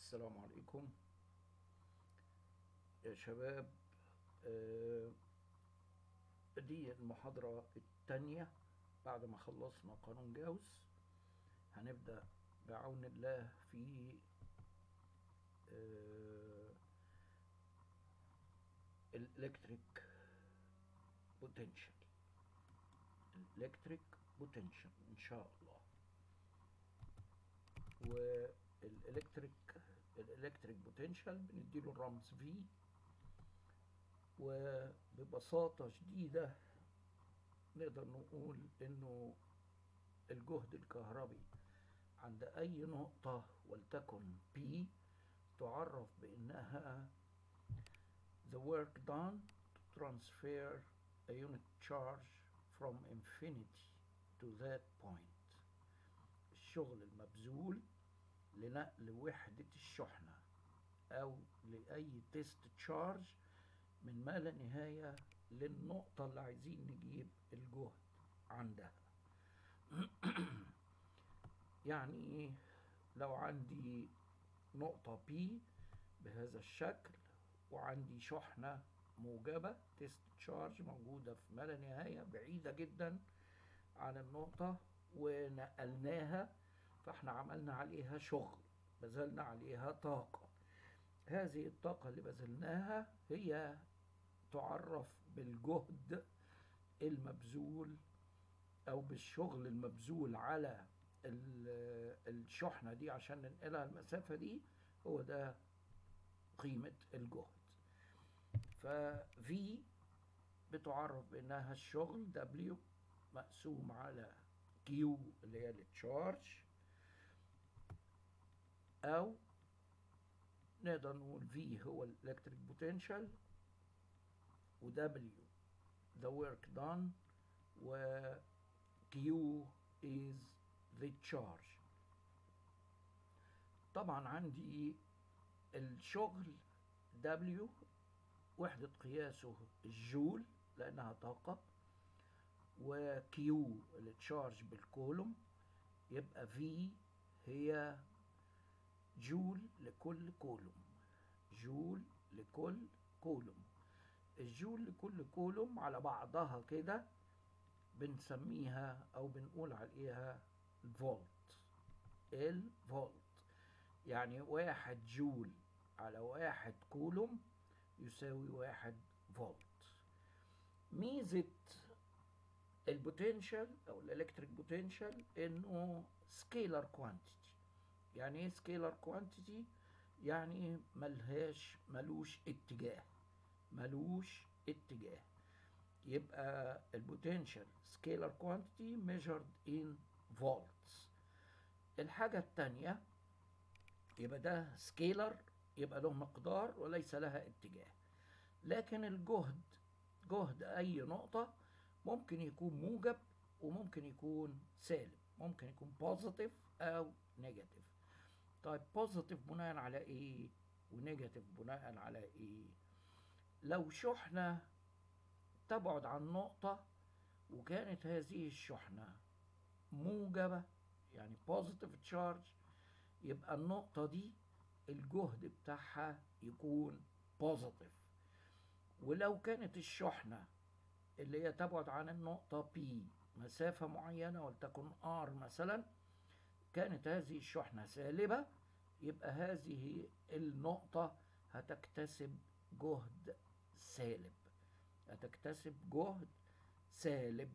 السلام عليكم يا شباب آه، دي المحاضرة التانية بعد ما خلصنا قانون جاوس هنبدأ بعون الله في الالكتريك بوتنشال الالكتريك بوتنشال ان شاء الله والالكتريك الالكتريك بوتنشال بنديله الرمز V وببساطة شديدة نقدر نقول انه الجهد الكهربي عند اي نقطة ولتكن P تعرف بانها the work done to transfer a unit charge from infinity to that point الشغل المبذول لنقل وحدة الشحنة أو لأي تيست تشارج من ما لا نهاية للنقطة اللي عايزين نجيب الجهد عندها يعني لو عندي نقطة P بهذا الشكل وعندي شحنة موجبة تيست تشارج موجودة في ما لا نهاية بعيدة جدا عن النقطة ونقلناها فاحنا عملنا عليها شغل بذلنا عليها طاقة هذه الطاقة اللي بذلناها هي تعرف بالجهد المبذول أو بالشغل المبذول على الشحنة دي عشان ننقلها المسافة دي هو ده قيمة الجهد ف V بتعرف بأنها الشغل W مقسوم على Q اللي هي التشارج أو نقدر نقول V هو الإلكتريك بوتنشال و W the work done و Q is the charge طبعا عندي الشغل W وحدة قياسه الجول لأنها طاقة و Q التشارج بالكولوم يبقى V هي جول لكل كولوم جول لكل كولوم الجول لكل كولوم على بعضها كده بنسميها او بنقول عليها الفولت الفولت يعني واحد جول على واحد كولوم يساوي واحد فولت ميزة البوتنشال او الالكتريك بوتنشال انه سكيلر كوانتيتي يعني ايه سكيلر كوانتيتي يعني ملهاش ملوش اتجاه ملوش اتجاه يبقى البوتنشال سكيلر كوانتيتي measured in volts الحاجة التانية يبقى ده سكيلر يبقى له مقدار وليس لها اتجاه لكن الجهد جهد أي نقطة ممكن يكون موجب وممكن يكون سالب ممكن يكون بوزيتيف أو نيجاتيف طيب بوزيتيف بناء على ايه ونيجاتيف بناء على ايه لو شحنة تبعد عن نقطة وكانت هذه الشحنة موجبة يعني بوزيتيف تشارج يبقى النقطة دي الجهد بتاعها يكون بوزيتيف ولو كانت الشحنة اللي هي تبعد عن النقطة P مسافة معينة ولتكن R مثلا كانت هذه الشحنة سالبة يبقى هذه النقطة هتكتسب جهد سالب هتكتسب جهد سالب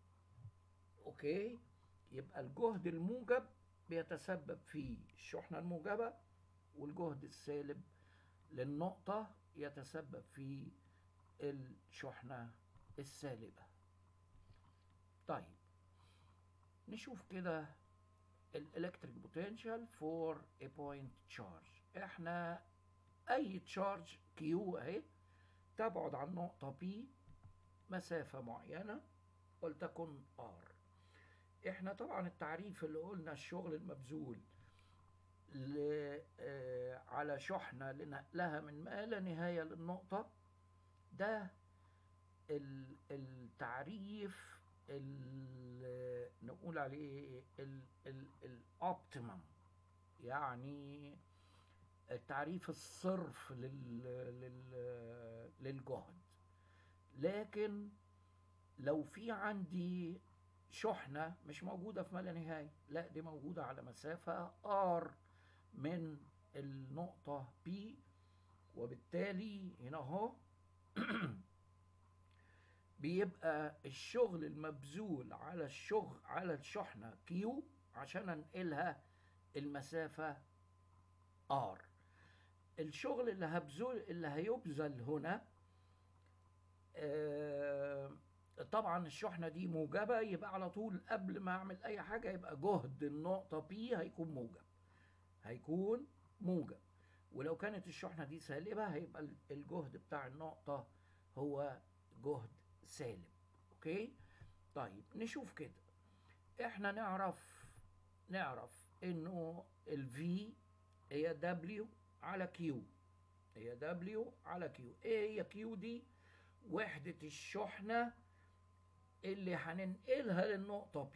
اوكي يبقى الجهد الموجب بيتسبب في الشحنة الموجبة والجهد السالب للنقطة يتسبب في الشحنة السالبة طيب نشوف كده الالكتريك بوتنشال فور a point charge احنا اي تشارج كيو اهي تبعد عن نقطة P مسافة معينة ولتكن R احنا طبعا التعريف اللي قلنا الشغل المبذول على شحنة لنقلها من ما لا نهاية للنقطة ده التعريف نقول عليه الاوبتيمم يعني التعريف الصرف لل... لل... للجهد لكن لو في عندي شحنة مش موجودة في ما لا نهاية لا دي موجودة على مسافة R من النقطة P وبالتالي هنا اهو بيبقى الشغل المبذول على الشغل على الشحنة Q عشان انقلها المسافة R الشغل اللي هبذل اللي هيبذل هنا آه طبعا الشحنة دي موجبة يبقى على طول قبل ما اعمل اي حاجة يبقى جهد النقطة P هيكون موجب هيكون موجب ولو كانت الشحنة دي سالبة هيبقى الجهد بتاع النقطة هو جهد سالب اوكي طيب نشوف كده احنا نعرف نعرف انه ال V هي W على Q هي W على Q ايه هي Q دي وحدة الشحنة اللي هننقلها للنقطة P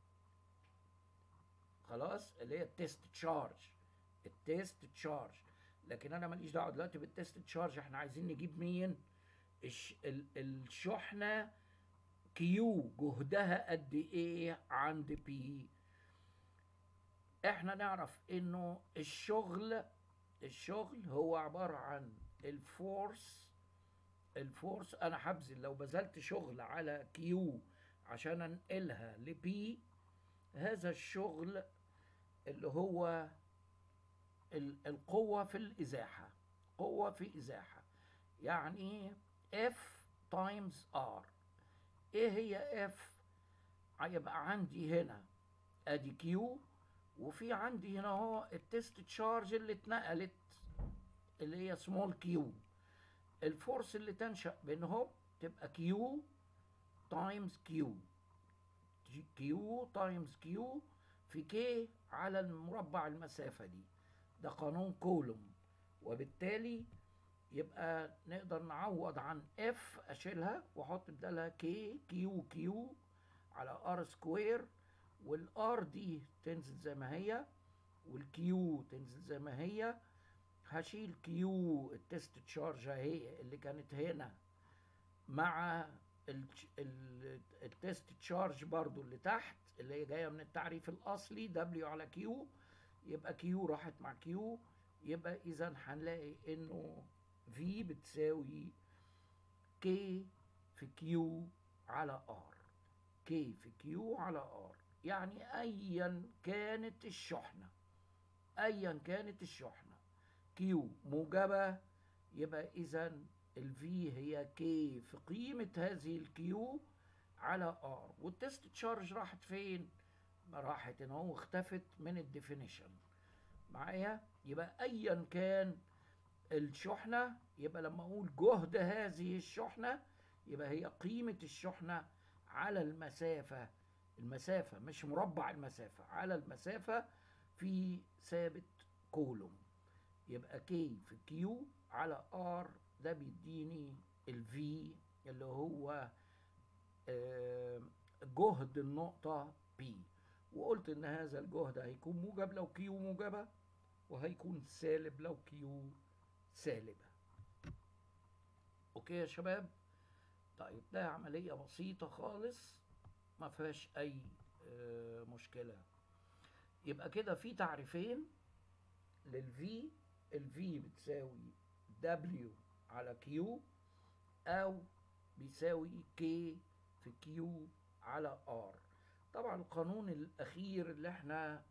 خلاص اللي هي التيست تشارج التيست تشارج لكن انا ماليش دعوه دلوقتي بالتيست تشارج احنا عايزين نجيب مين الش... ال... الشحنه كيو جهدها قد ايه عند بي احنا نعرف انه الشغل الشغل هو عباره عن الفورس الفورس انا هبذل لو بذلت شغل على كيو عشان انقلها لبي هذا الشغل اللي هو القوة في الإزاحة قوة في إزاحة يعني F times R إيه هي F هيبقى عندي هنا أدي Q وفي عندي هنا اهو التست تشارج اللي اتنقلت اللي هي سمول كيو الفورس اللي تنشأ بينهم تبقى كيو تايمز كيو كيو تايمز كيو في كي على المربع المسافة دي ده قانون كولوم وبالتالي يبقى نقدر نعوض عن اف اشيلها واحط بدالها كي كيو كيو على ار سكوير والار دي تنزل زي ما هي والكيو تنزل زي ما هي هشيل كيو التست تشارج اهي اللي كانت هنا مع التست تشارج برضو اللي تحت اللي هي جايه من التعريف الاصلي دبليو على كيو يبقى كيو راحت مع كيو يبقى اذا هنلاقي انه في بتساوي كي في كيو على ار كي في كيو على ار يعني ايا كانت الشحنه ايا كانت الشحنه كيو موجبه يبقى اذا الفي هي كي في قيمه هذه الكيو على ار والتست تشارج راحت فين راحت ان هو اختفت من الديفينيشن معايا يبقى ايا كان الشحنة يبقى لما اقول جهد هذه الشحنة يبقى هي قيمة الشحنة على المسافة المسافة مش مربع المسافة على المسافة في ثابت كولوم يبقى كي في كيو على ار ده بيديني الفي اللي هو جهد النقطة بي وقلت ان هذا الجهد هيكون موجب لو كيو موجبة وهيكون سالب لو كيو سالبة اوكي يا شباب طيب ده عملية بسيطة خالص ما فيهاش اي مشكلة يبقى كده في تعريفين للفي الفي بتساوي W على Q او بيساوي K في Q على R طبعا القانون الاخير اللي احنا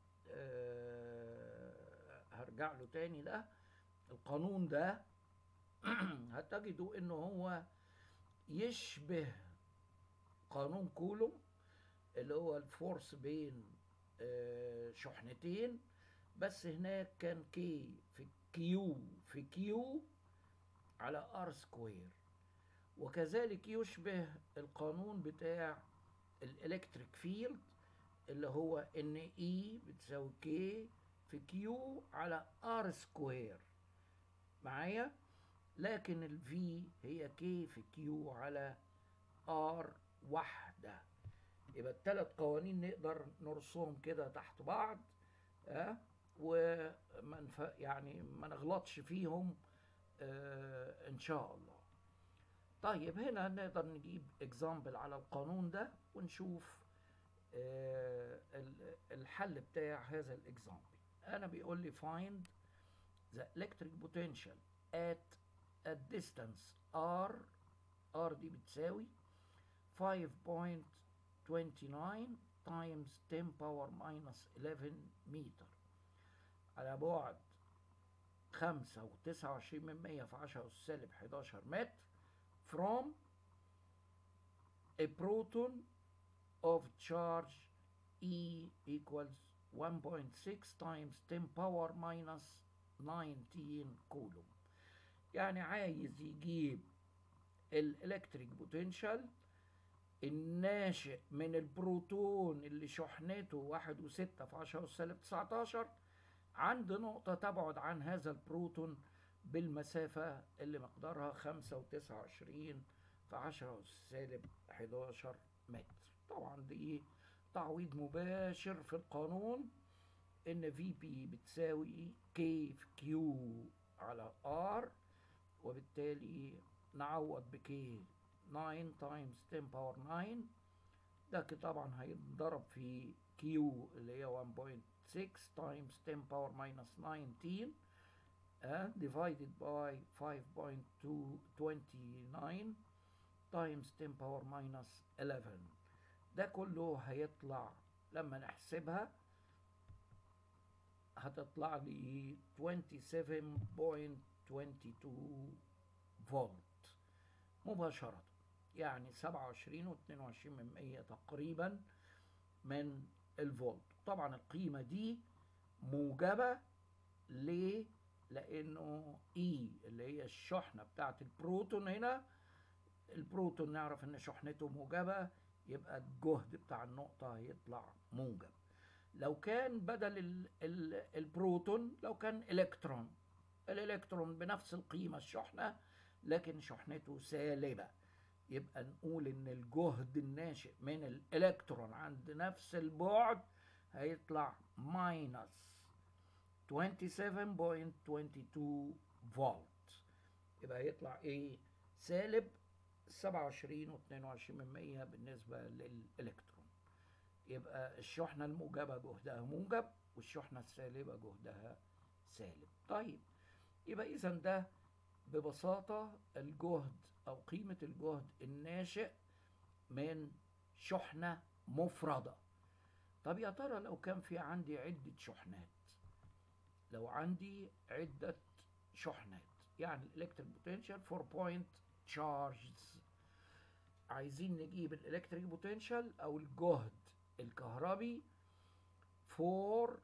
آه هرجع له تاني ده القانون ده هتجدوا انه هو يشبه قانون كولوم اللي هو الفورس بين آه شحنتين بس هناك كان كي في كيو في كيو على ار سكوير وكذلك يشبه القانون بتاع الالكتريك فيلد اللي هو ان اي بتساوي كي في كيو على ار سكوير معايا لكن الفي هي كي في كيو على ار واحدة يبقى الثلاث قوانين نقدر نرسمهم كده تحت بعض أه؟ وما نف... يعني ما نغلطش فيهم آه ان شاء الله طيب هنا نقدر نجيب اكزامبل على القانون ده ونشوف آه الحل بتاع هذا الاكزامبل انا بيقول لي find the electric potential at a distance r r دي بتساوي 5.29 times 10 power minus 11 متر على بعد خمسة وتسعة وعشرين من مية في عشرة أس سالب حداشر متر from a proton of charge E equals 1.6 times 10 power minus 19 كولوم يعني عايز يجيب الالكتريك بوتنشال الناشئ من البروتون اللي شحنته واحد وستة في عشرة سالب تسعتاشر عند نقطة تبعد عن هذا البروتون بالمسافة اللي مقدارها خمسة وتسعة وعشرين في عشرة سالب حداشر متر طبعا دي تعويض مباشر في القانون ان في بي بتساوي كي في كيو على ار وبالتالي نعوض بكي 9 تايمز 10 باور 9 ده طبعا هيتضرب في كيو اللي هي 1.6 تايمز 10 باور ماينس 19 uh, divided by 5.229 times 10 power minus 11 ده كله هيطلع لما نحسبها هتطلع لي 27.22 فولت مباشرة يعني 27 و 22 من 100 تقريبا من الفولت طبعا القيمة دي موجبة ليه؟ لأنه إي اللي هي الشحنة بتاعت البروتون هنا البروتون نعرف إن شحنته موجبة يبقى الجهد بتاع النقطة هيطلع موجب لو كان بدل ال ال البروتون لو كان إلكترون الإلكترون بنفس القيمة الشحنة لكن شحنته سالبة يبقى نقول إن الجهد الناشئ من الإلكترون عند نفس البعد هيطلع ماينس 27.22 فولت يبقى يطلع ايه سالب 27 و 22 من 100 بالنسبة للإلكترون يبقى الشحنة الموجبة جهدها موجب والشحنة السالبة جهدها سالب طيب يبقى إذا ده ببساطة الجهد أو قيمة الجهد الناشئ من شحنة مفردة طب يا ترى لو كان في عندي عدة شحنات لو عندي عدة شحنات يعني الالكتريك بوتنشال فور بوينت تشارجز عايزين نجيب الالكتريك بوتنشال او الجهد الكهربي فور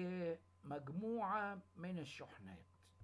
لمجموعة من الشحنات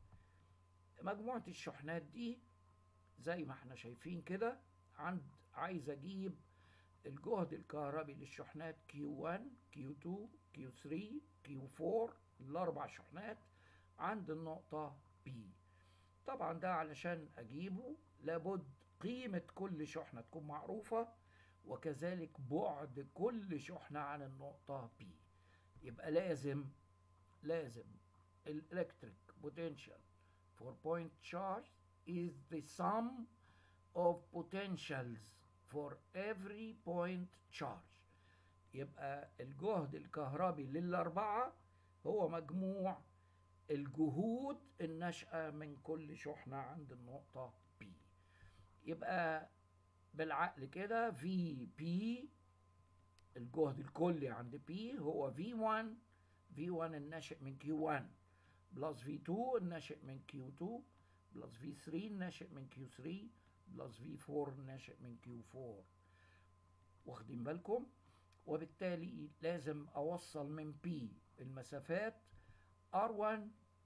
مجموعة الشحنات دي زي ما احنا شايفين كده عند عايز اجيب الجهد الكهربي للشحنات Q1 Q2 Q3 Q4 الاربع شحنات عند النقطة P طبعا ده علشان اجيبه لابد قيمة كل شحنة تكون معروفة وكذلك بعد كل شحنة عن النقطة P يبقى لازم لازم الالكتريك potential for point charge is the sum of potentials for every point charge يبقى الجهد الكهربي للأربعة هو مجموع الجهود الناشئة من كل شحنة عند النقطة P يبقى بالعقل كده في بي الجهد الكلي عند P هو V1 V1 الناشئ من Q1 بلس V2 الناشئ من Q2 بلس V3 الناشئ من Q3 بلس V4 الناشئ من Q4 واخدين بالكم وبالتالي لازم أوصل من P المسافات R1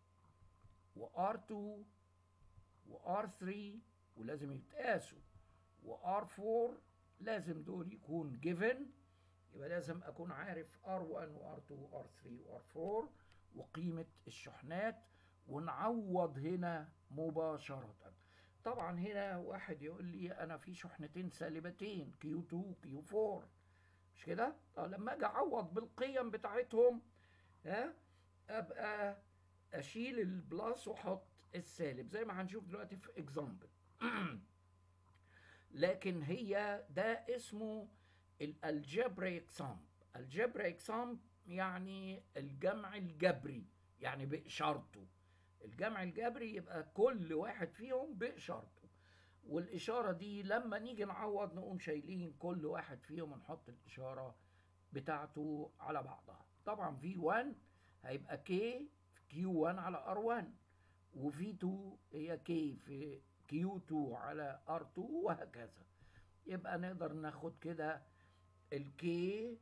و R2 و R3 ولازم يتقاسوا و R4 لازم دول يكون given يبقى لازم أكون عارف R1 و R2 و R3 و R4 وقيمة الشحنات ونعوض هنا مباشرة طبعا هنا واحد يقول لي أنا في شحنتين سالبتين Q2 Q4 مش كده؟ طب لما أجي أعوض بالقيم بتاعتهم ها أبقى اشيل البلس واحط السالب زي ما هنشوف دلوقتي في اكزامبل لكن هي ده اسمه الالجبريك سام الجبريك سام يعني الجمع الجبري يعني بإشارته الجمع الجبري يبقى كل واحد فيهم بإشارته والإشارة دي لما نيجي نعوض نقوم شايلين كل واحد فيهم ونحط الإشارة بتاعته على بعضها طبعا V1 هيبقى K في Q1 على R1 وV2 هي K في Q2 على R2 وهكذا يبقى نقدر ناخد كده الكي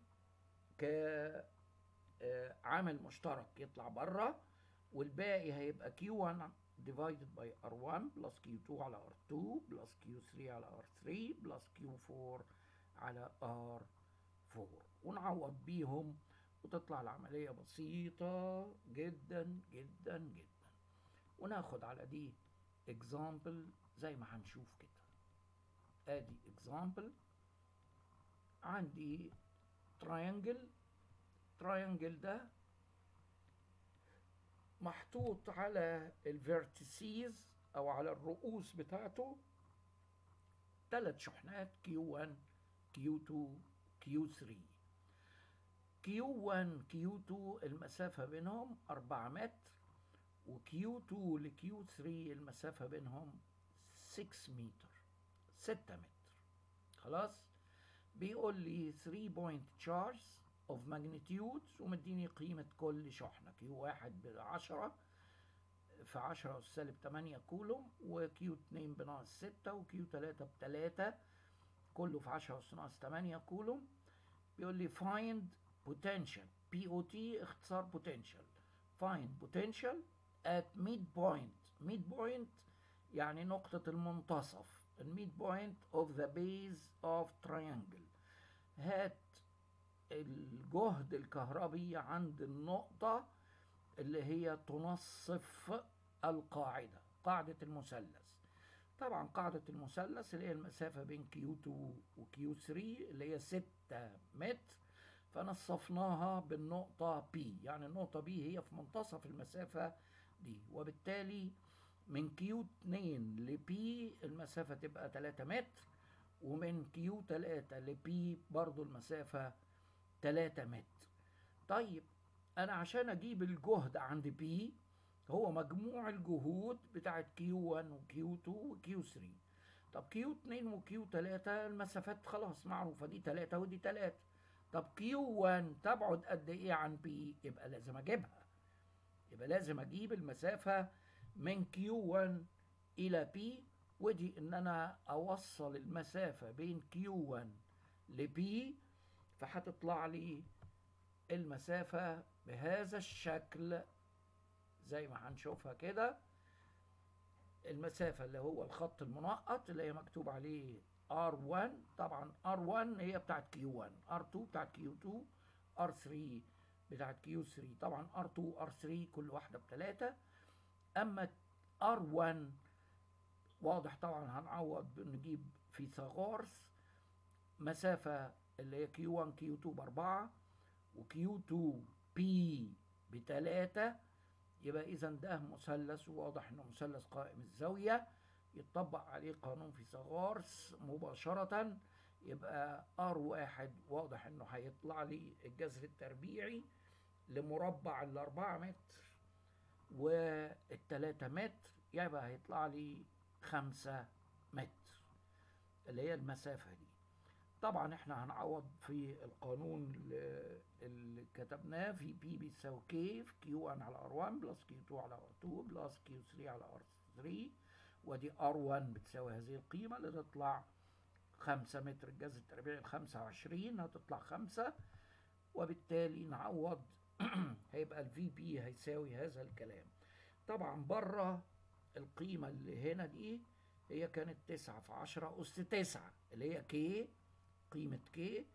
كعامل مشترك يطلع بره والباقي هيبقى Q1 divided by R1 plus Q2 على R2 plus Q3 على R3 plus Q4 على R4 ونعوض بيهم وتطلع العملية بسيطة جدا جدا جدا وناخد على دي example زي ما هنشوف كده ادي example عندي triangle triangle ده محطوط على الفيرتيسيز او على الرؤوس بتاعته ثلاث شحنات Q1 Q2 Q3 Q1 Q2 المسافة بينهم 4 متر و Q2 ل Q3 المسافة بينهم 6 متر 6 متر خلاص بيقول لي 3 point charge of magnitudes ومديني قيمة كل شحنة كيو واحد بعشرة في عشرة أس سالب تمانية كولوم وكيو اتنين بناقص ستة وكيو تلاتة بتلاتة كله في عشرة أس ناقص تمانية كولوم بيقول لي find potential POT اختصار potential find potential at midpoint midpoint يعني نقطة المنتصف الميد بوينت of the base of triangle هات الجهد الكهربي عند النقطة اللي هي تنصف القاعدة قاعدة المثلث طبعا قاعدة المثلث اللي هي المسافة بين Q2 و Q3 اللي هي 6 متر فنصفناها بالنقطة P يعني النقطة B هي في منتصف المسافة دي وبالتالي من Q2 ل P المسافة تبقى 3 متر ومن Q3 ل P برضو المسافة 3 متر طيب أنا عشان أجيب الجهد عند P هو مجموع الجهود بتاعت Q1 و Q2 و Q3 طب Q2 و Q3 المسافات خلاص معروفة دي 3 ودي 3 طب Q1 تبعد قد إيه عن P يبقى لازم أجيبها يبقى لازم أجيب المسافة من Q1 إلى P ودي إن أنا أوصل المسافة بين Q1 ل P فهتطلع لي المسافة بهذا الشكل زي ما هنشوفها كده المسافة اللي هو الخط المنقط اللي هي مكتوب عليه R1 طبعا R1 هي بتاعت Q1 R2 بتاعت Q2 R3 بتاعت Q3 طبعا R2 R3 كل واحدة بتلاتة أما R1 واضح طبعا هنعوض نجيب فيثاغورس مسافة اللي هي Q1 Q2 بأربعة و Q2 P بتلاتة يبقى إذا ده مثلث وواضح إنه مثلث قائم الزاوية يتطبق عليه قانون فيثاغورس مباشرة يبقى R واحد واضح إنه هيطلع لي الجذر التربيعي لمربع الأربعة متر والتلاتة متر يبقى هيطلع لي خمسة متر اللي هي المسافة دي طبعا احنا هنعوض في القانون اللي كتبناه في بي بيساوي كي في كيو 1 على ار 1 بلس كيو 2 على ار 2 بلس كيو 3 على ار 3 ودي ار 1 بتساوي هذه القيمة اللي تطلع 5 متر الجذر التربيعي ال 25 هتطلع 5 وبالتالي نعوض هيبقى الفي بي هيساوي هذا الكلام طبعا بره القيمة اللي هنا دي هي كانت تسعة في عشرة أس تسعة اللي هي كي قيمة كي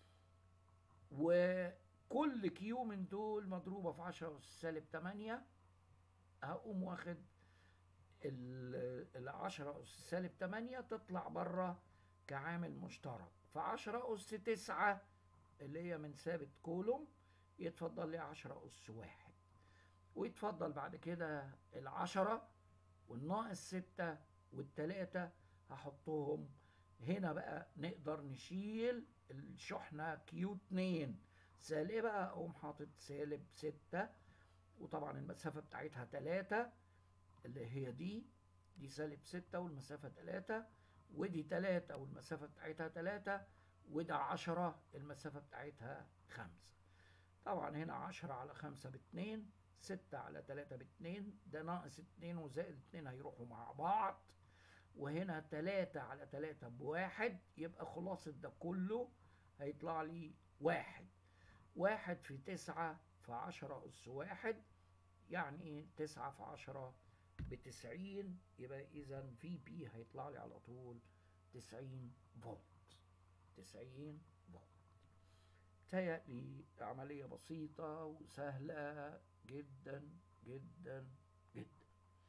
وكل كيو من دول مضروبة في عشرة أس سالب تمانية هقوم واخد العشرة أس سالب تمانية تطلع بره كعامل مشترك فعشرة أس تسعة اللي هي من ثابت كولوم يتفضل لي عشرة أس واحد ويتفضل بعد كده العشرة والناقص ستة والتلاتة هحطهم هنا بقى نقدر نشيل الشحنة كيو اتنين سالبة أقوم حاطط سالب ستة وطبعا المسافة بتاعتها تلاتة اللي هي دي دي سالب ستة والمسافة تلاتة ودي تلاتة والمسافة بتاعتها تلاتة وده عشرة المسافة بتاعتها خمسة طبعا هنا عشرة على خمسة باتنين ستة على تلاتة باتنين ده ناقص اتنين وزائد اتنين هيروحوا مع بعض وهنا تلاتة على تلاتة بواحد يبقى خلاصة ده كله هيطلع لي واحد واحد في تسعة في عشرة أس واحد يعني تسعة في عشرة بتسعين يبقى إذا في بي هيطلع لي على طول تسعين فولت تسعين فولت تهيألي عملية بسيطة وسهلة جدا جدا جدا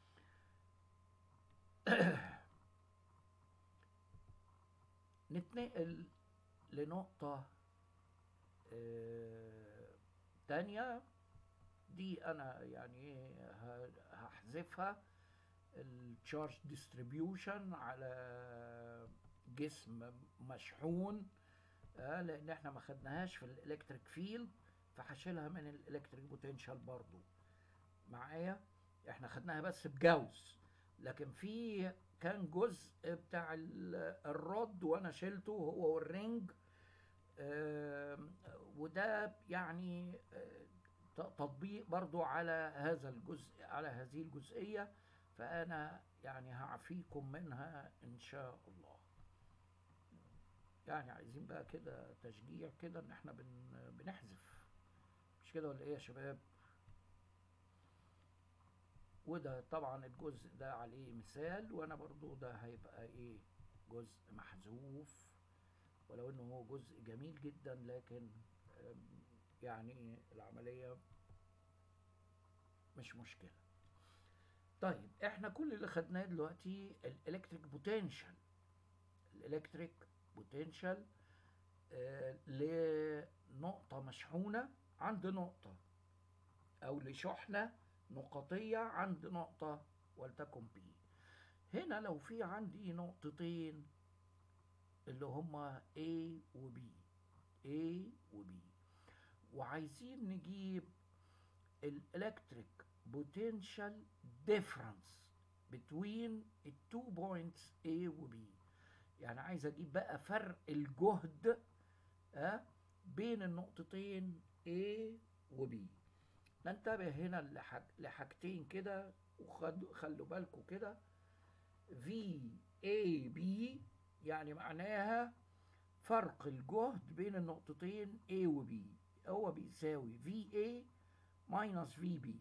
نتنقل لنقطة آه تانية دي أنا يعني هحذفها التشارج ديستريبيوشن على جسم مشحون آه لأن احنا ما خدناهاش في الإلكتريك فيلد فهشيلها من الإلكتريك بوتنشال برضو معايا احنا خدناها بس بجوز لكن في كان جزء بتاع الرد وانا شلته هو والرنج آه وده يعني آه تطبيق برضو على هذا الجزء على هذه الجزئية فأنا يعني هعفيكم منها إن شاء الله يعني عايزين بقى كده تشجيع كده إن إحنا بن بنحذف مش كده ولا إيه يا شباب؟ وده طبعا الجزء ده عليه مثال وانا برضو ده هيبقى ايه جزء محذوف ولو انه هو جزء جميل جدا لكن يعني العملية مش مشكلة طيب احنا كل اللي خدناه دلوقتي الالكتريك بوتنشال الالكتريك بوتنشال آه لنقطة مشحونة عند نقطة او لشحنة نقطية عند نقطة ولتكن بي هنا لو في عندي نقطتين اللي هما A و B A و B وعايزين نجيب الالكتريك potential difference between the two points A و B يعني عايز اجيب بقى فرق الجهد أه بين النقطتين A و B ننتبه هنا لحاج لحاجتين كده وخلوا بالكم كده في اي بي يعني معناها فرق الجهد بين النقطتين A و B هو بيساوي في اي ماينس في بي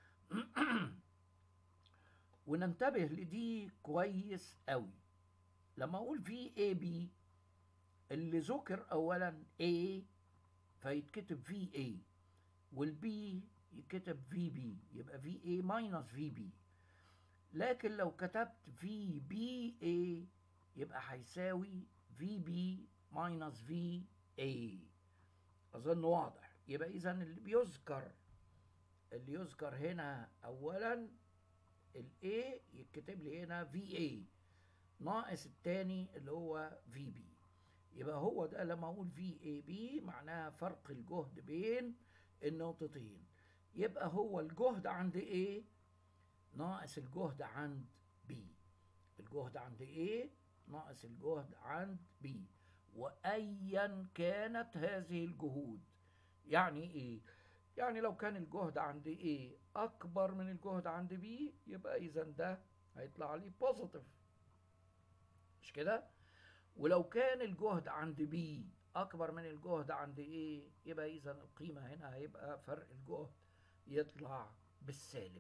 وننتبه لدي كويس قوي لما اقول في اي بي اللي ذكر اولا A فيتكتب في اي والبي يكتب في بي يبقى في اي ماينس في بي لكن لو كتبت في بي اي يبقى هيساوي في بي ماينس في اي اظن واضح يبقى اذا اللي بيذكر اللي يذكر هنا اولا الاي يتكتب لي هنا في اي ناقص التاني اللي هو في بي يبقى هو ده لما اقول في اي بي معناها فرق الجهد بين النقطتين يبقى هو الجهد عند A ناقص الجهد عند B الجهد عند A ناقص الجهد عند B وأيا كانت هذه الجهود يعني إيه؟ يعني لو كان الجهد عند A أكبر من الجهد عند B يبقى إذا ده هيطلع لي بوزيتيف مش كده؟ ولو كان الجهد عند B أكبر من الجهد عند A يبقى إذا القيمة هنا هيبقى فرق الجهد يطلع بالسالب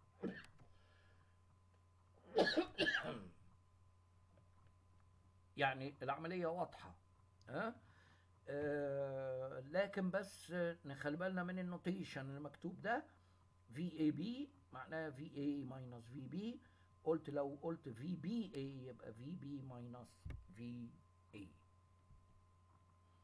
يعني العملية واضحة ها أه لكن بس نخلي بالنا من النوتيشن المكتوب ده في اي بي معناها في اي ماينس في بي قلت لو قلت في بي اي يبقى في بي ماينس في اي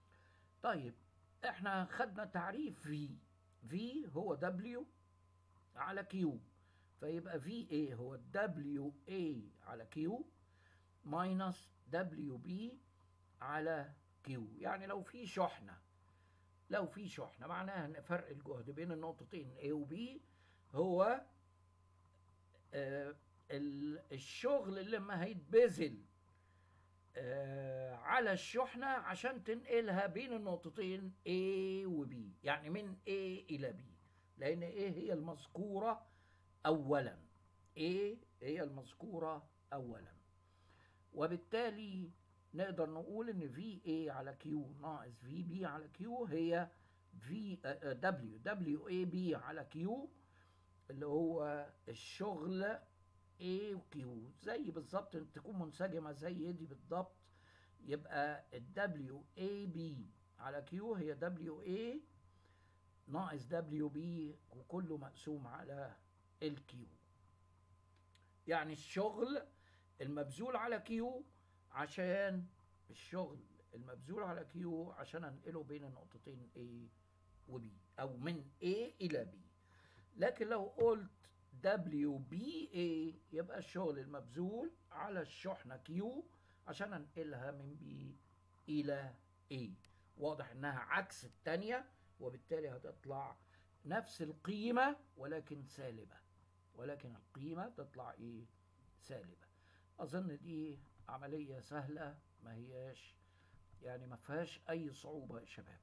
طيب احنا خدنا تعريف في في هو دبليو على كيو فيبقى في اي هو دبليو اي على كيو ماينس دبليو بي على كيو يعني لو في شحنه لو في شحنه معناها ان فرق الجهد بين النقطتين A و B هو آه الشغل اللي لما هيتبذل آه على الشحنة عشان تنقلها بين النقطتين A و B يعني من A إلى B لأن A هي المذكورة أولا A هي المذكورة أولا وبالتالي نقدر نقول ان في اي على كيو ناقص في بي على كيو هي في دبليو دبليو اي بي على كيو اللي هو الشغل A وكيو زي بالظبط تكون منسجمة زي دي بالظبط يبقى ال WAB على كيو هي WA ناقص WB وكله مقسوم على الكيو يعني الشغل المبذول على كيو عشان الشغل المبذول على كيو عشان انقله بين النقطتين A و B او من A الى B لكن لو قلت WBA يبقى الشغل المبذول على الشحنة Q عشان انقلها من B إلى A واضح انها عكس التانية وبالتالي هتطلع نفس القيمة ولكن سالبة ولكن القيمة تطلع ايه سالبة اظن دي عملية سهلة ما هياش يعني ما فيهاش اي صعوبة يا شباب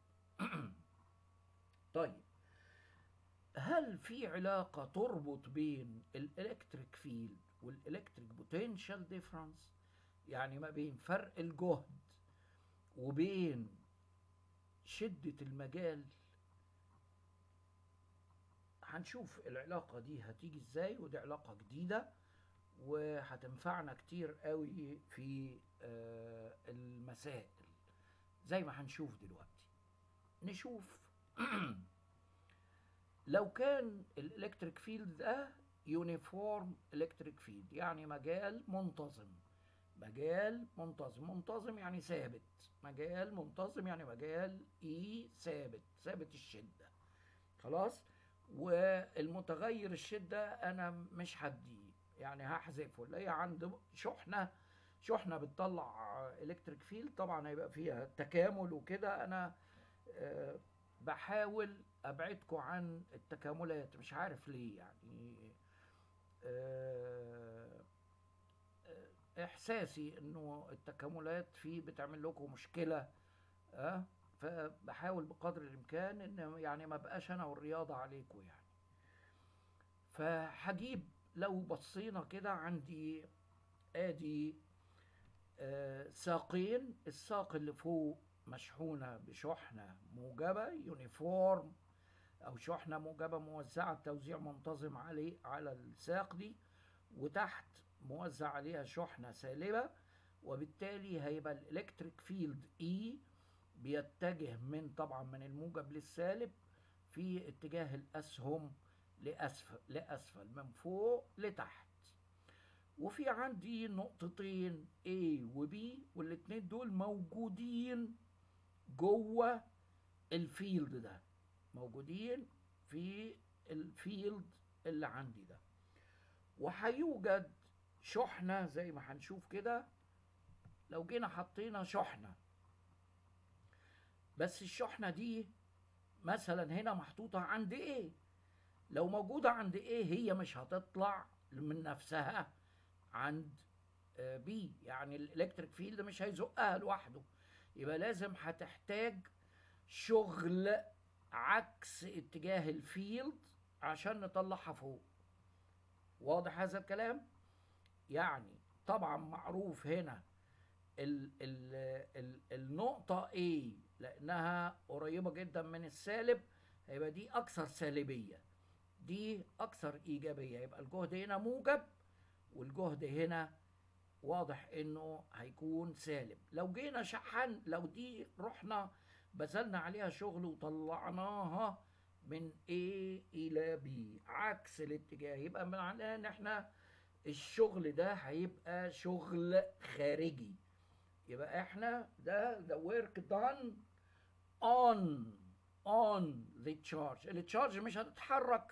طيب هل في علاقة تربط بين الالكتريك فيلد والالكتريك بوتنشال ديفرنس يعني ما بين فرق الجهد وبين شدة المجال هنشوف العلاقة دي هتيجي ازاي ودي علاقة جديدة وهتنفعنا كتير قوي في آه المسائل زي ما هنشوف دلوقتي نشوف لو كان الالكتريك فيلد ده يونيفورم الكتريك فيلد يعني مجال منتظم مجال منتظم منتظم يعني ثابت مجال منتظم يعني مجال اي ثابت ثابت الشدة خلاص والمتغير الشدة انا مش هديه يعني هحذفه اللي هي عند شحنة شحنة بتطلع الكتريك فيلد طبعا هيبقى فيها تكامل وكده انا أه بحاول ابعدكم عن التكاملات مش عارف ليه يعني أه احساسي انه التكاملات فيه بتعمل لكم مشكله أه فبحاول بقدر الامكان ان يعني ما بقاش انا والرياضه عليكم يعني فهجيب لو بصينا كده عندي ادي آه ساقين الساق اللي فوق مشحونة بشحنة موجبة يونيفورم أو شحنة موجبة موزعة توزيع منتظم عليه على الساق دي وتحت موزع عليها شحنة سالبة وبالتالي هيبقى الإلكتريك فيلد E بيتجه من طبعا من الموجب للسالب في اتجاه الأسهم لأسفل لأسفل من فوق لتحت وفي عندي نقطتين A و B والاتنين دول موجودين جوه الفيلد ده موجودين في الفيلد اللي عندي ده وهيوجد شحنة زي ما هنشوف كده لو جينا حطينا شحنة بس الشحنة دي مثلا هنا محطوطة عند ايه لو موجودة عند ايه هي مش هتطلع من نفسها عند بي يعني الالكتريك فيلد مش هيزقها لوحده يبقى لازم هتحتاج شغل عكس اتجاه الفيلد عشان نطلعها فوق واضح هذا الكلام يعني طبعا معروف هنا ال ال ال النقطة A لأنها قريبة جدا من السالب هيبقى دي أكثر سالبية دي أكثر إيجابية يبقى الجهد هنا موجب والجهد هنا واضح انه هيكون سالب لو جينا شحن لو دي رحنا بذلنا عليها شغل وطلعناها من A إلى B عكس الاتجاه يبقى معناه إن إحنا الشغل ده هيبقى شغل خارجي يبقى إحنا ده the work done on on the charge التشارج مش هتتحرك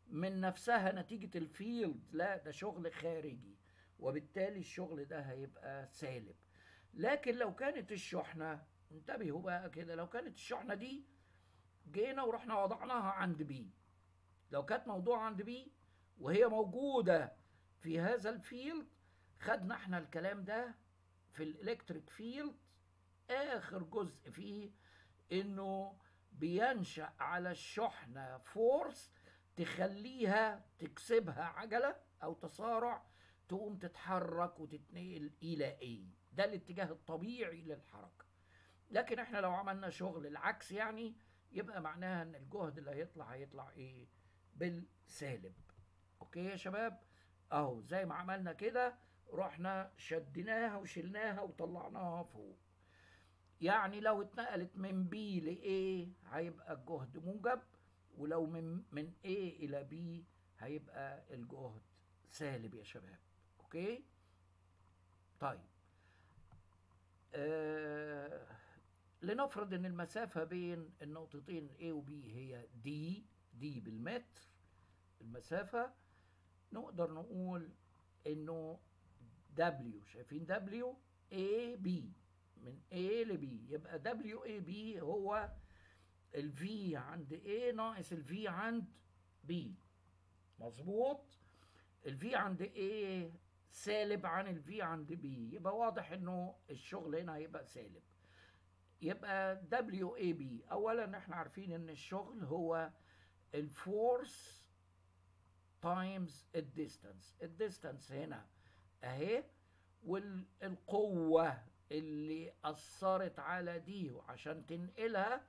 من نفسها نتيجة الفيلد لا ده شغل خارجي وبالتالي الشغل ده هيبقى سالب لكن لو كانت الشحنة انتبهوا بقى كده لو كانت الشحنة دي جينا ورحنا وضعناها عند بي لو كانت موضوع عند بي وهي موجودة في هذا الفيلد خدنا احنا الكلام ده في الالكتريك فيلد اخر جزء فيه انه بينشأ على الشحنة فورس تخليها تكسبها عجلة او تسارع تقوم تتحرك وتتنقل الى ايه ده الاتجاه الطبيعي للحركة لكن احنا لو عملنا شغل العكس يعني يبقى معناها ان الجهد اللي هيطلع هيطلع ايه بالسالب اوكي يا شباب اهو زي ما عملنا كده رحنا شديناها وشلناها وطلعناها فوق يعني لو اتنقلت من بي ل A هيبقى الجهد موجب ولو من من A إلى B هيبقى الجهد سالب يا شباب اوكي طيب آه لنفرض ان المسافة بين النقطتين A و B هي D D بالمتر المسافة نقدر نقول انه W شايفين W A B من A ل B يبقى W A B هو ال V عند A ناقص ال V عند B مظبوط ال V عند A سالب عن ال V عند B يبقى واضح انه الشغل هنا هيبقى سالب يبقى W A B اولا احنا عارفين ان الشغل هو الفورس تايمز الديستانس الديستانس هنا اهي والقوة اللي أثرت على دي عشان تنقلها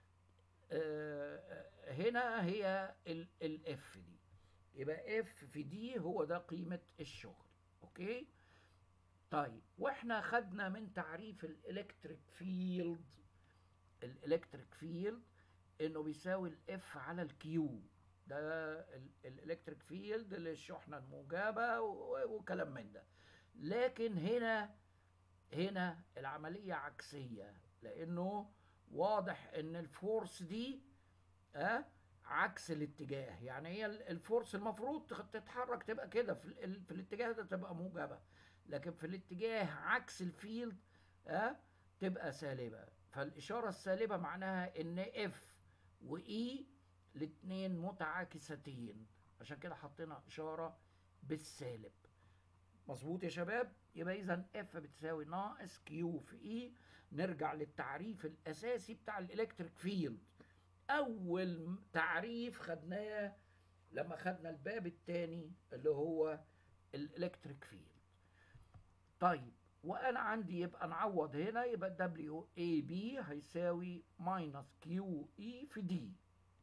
آه هنا هي الاف دي يبقى اف في دي هو ده قيمة الشغل اوكي طيب واحنا خدنا من تعريف الالكتريك فيلد الالكتريك فيلد انه بيساوي الاف على الكيو ده الالكتريك فيلد للشحنه الموجبه وكلام من ده لكن هنا هنا العمليه عكسيه لانه واضح ان الفورس دي أه عكس الاتجاه يعني هي الفورس المفروض تتحرك تبقى كده في, في الاتجاه ده تبقى موجبه لكن في الاتجاه عكس الفيلد أه تبقى سالبه فالاشاره السالبه معناها ان اف واي الاتنين متعاكستين عشان كده حطينا اشاره بالسالب مظبوط يا شباب يبقى اذا اف بتساوي ناقص كيو في اي نرجع للتعريف الاساسي بتاع الالكتريك فيلد اول تعريف خدناه لما خدنا الباب الثاني اللي هو الالكتريك فيلد طيب وانا عندي يبقى نعوض هنا يبقى دبليو اي بي هيساوي ماينس كيو اي في دي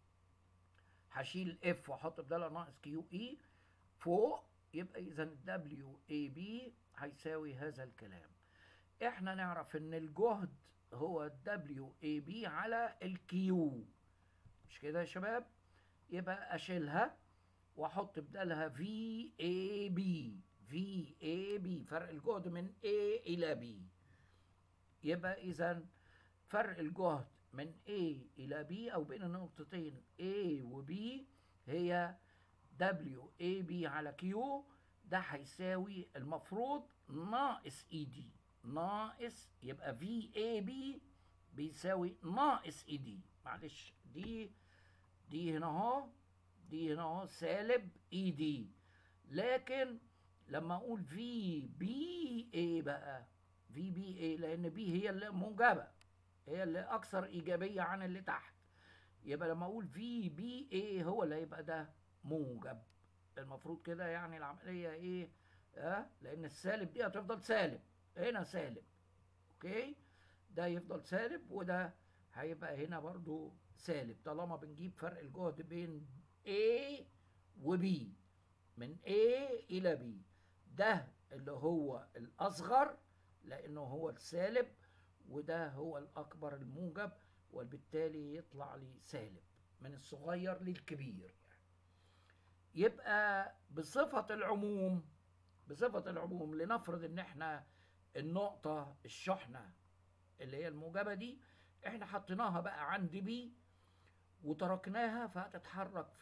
هشيل اف واحط بدالها ناقص كيو اي فوق يبقى اذا دبليو اي بي هيساوي هذا الكلام احنا نعرف ان الجهد هو دبليو اي بي على الكيو مش كده يا شباب يبقى اشيلها واحط بدالها في اي بي في اي بي فرق الجهد من A الى B يبقى اذا فرق الجهد من A الى B او بين النقطتين A و B هي W A B على Q ده هيساوي المفروض ناقص اي دي ناقص يبقى في اي بي بيساوي ناقص اي دي معلش دي دي هنا اهو دي هنا اهو سالب اي دي لكن لما اقول في بي اي بقى في بي اي لان بي هي اللي موجبه هي اللي اكثر ايجابيه عن اللي تحت يبقى لما اقول في بي اي هو اللي هيبقى ده موجب المفروض كده يعني العمليه ايه اه لان السالب دي هتفضل سالب هنا سالب اوكي ده يفضل سالب وده هيبقى هنا برضو سالب طالما بنجيب فرق الجهد بين A و B من A إلى B ده اللي هو الأصغر لأنه هو السالب وده هو الأكبر الموجب وبالتالي يطلع لي سالب من الصغير للكبير يعني. يبقى بصفة العموم بصفة العموم لنفرض ان احنا النقطة الشحنة اللي هي الموجبة دي احنا حطيناها بقى عند بي وتركناها فهتتحرك في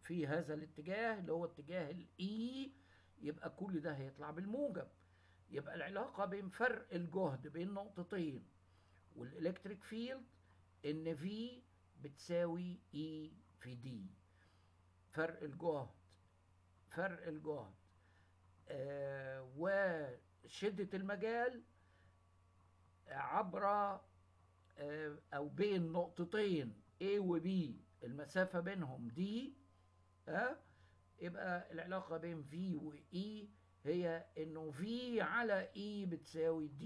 في هذا الاتجاه اللي هو اتجاه الاي يبقى كل ده هيطلع بالموجب يبقى العلاقة بين فرق الجهد بين نقطتين والإلكتريك فيلد إن في بتساوي إي في دي فرق الجهد فرق الجهد آه وشدة المجال عبر آه أو بين نقطتين A و B المسافة بينهم دي ها يبقى العلاقة بين V و E هي انه V على E بتساوي D